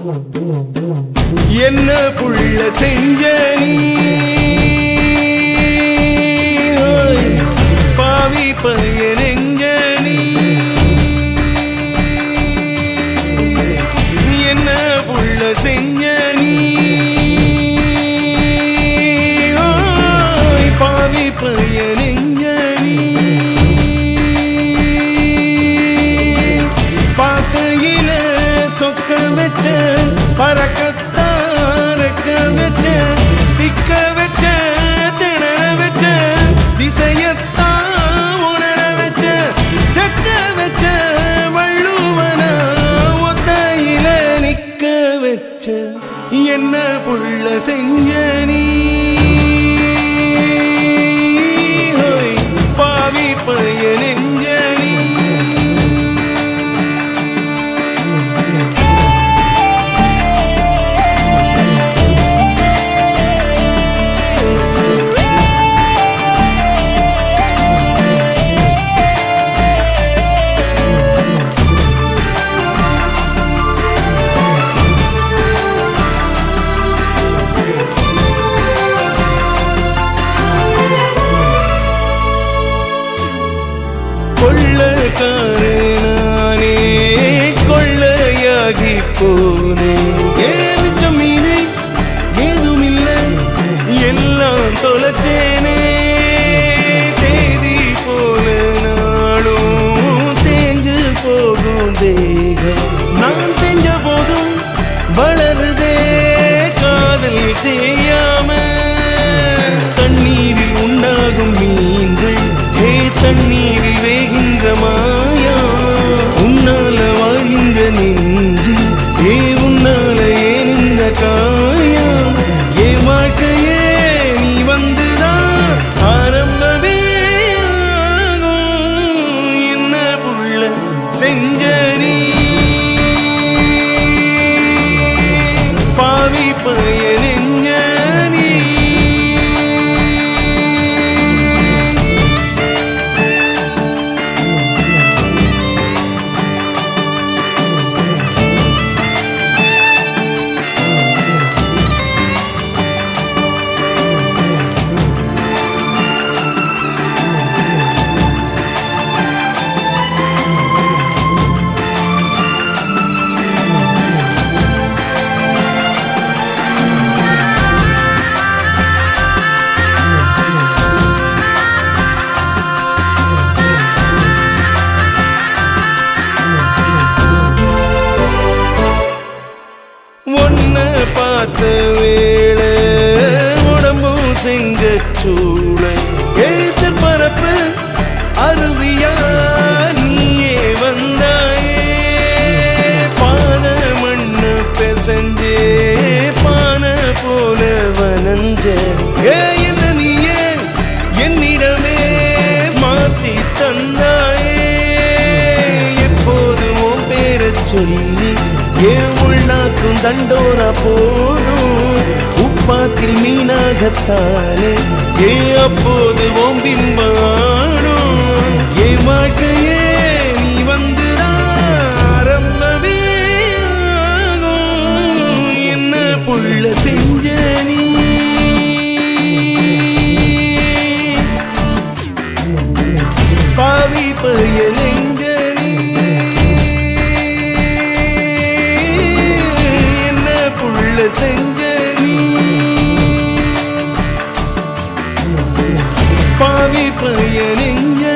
என்ன புள்ள செஞ்ச நீ ஓய், பாவி பையன் எங்க நீ என்ன புள்ள செஞ்ச நீ ஓய், பாவி பையன் எங்க நீ பார்க்கையில சொக்க வச்ச பறக்கத்தான் ரெக்க வச்ச திக்க வச்ச திணற வச்ச திசையத்தான் உணர வச்ச தெக்க வச்ச வள்ளுவன ஒத்தையில நிக்க வச்ச என்ன புள்ள செஞ்ச நீ ஹோய், பாவி பையன் எங்க நீ கொள்ளக்காரனானே கொள்ளையாகி போனேன் ஏன் ஜமீனே ஏதுமில்லை எல்லாம் தொலைச்சேனே தேதி போல நாளும் தேஞ்சு போகும் தேகம் நான் செஞ்ச போதும் வளருதே காதல் செய்யாம தண்ணீரில் உண்டாகும் மீன்கள் ஹே தண்ணீரில் வேகின்ற மாயா உன்னால வாழ்கின்ற நெஞ்சு ஏ உன்னால ஏன் இந்த காயா ஏ வாழ்க்கையே நீ வந்துதான் ஆரம்பமே ஆகும். என்ன புள்ள செஞ்ச நீ பாவி பையன் எங்க நீ ஒன்ன பார்த்த வேளை உடம்பும் செங்க சூழ எழுத்து பரப்பு அருவியா நீயே வந்தாயே பாத மண்ணு பெசஞ்சே பான போல வனஞ்ச ஏ என்ன நீயே என்னிடமே மாத்தி தந்தாயே எப்போது உன் பேரச் சொல்லி ஏன் உள்நாக்கும் தண்டோரா போடும் உப்பாத்தில் மீனாகத்தானே ஏ அப்போது ஓம் பிம்பாடும் ஏ வாழ்க்கையே நீ வந்துதான் ஆரம்பமே ஆகும். என்ன புள்ள செஞ்ச நீ பாவி பையன் எங்க நீ என்ன புள்ள செஞ்ச நீ பாவி பையன் எங்க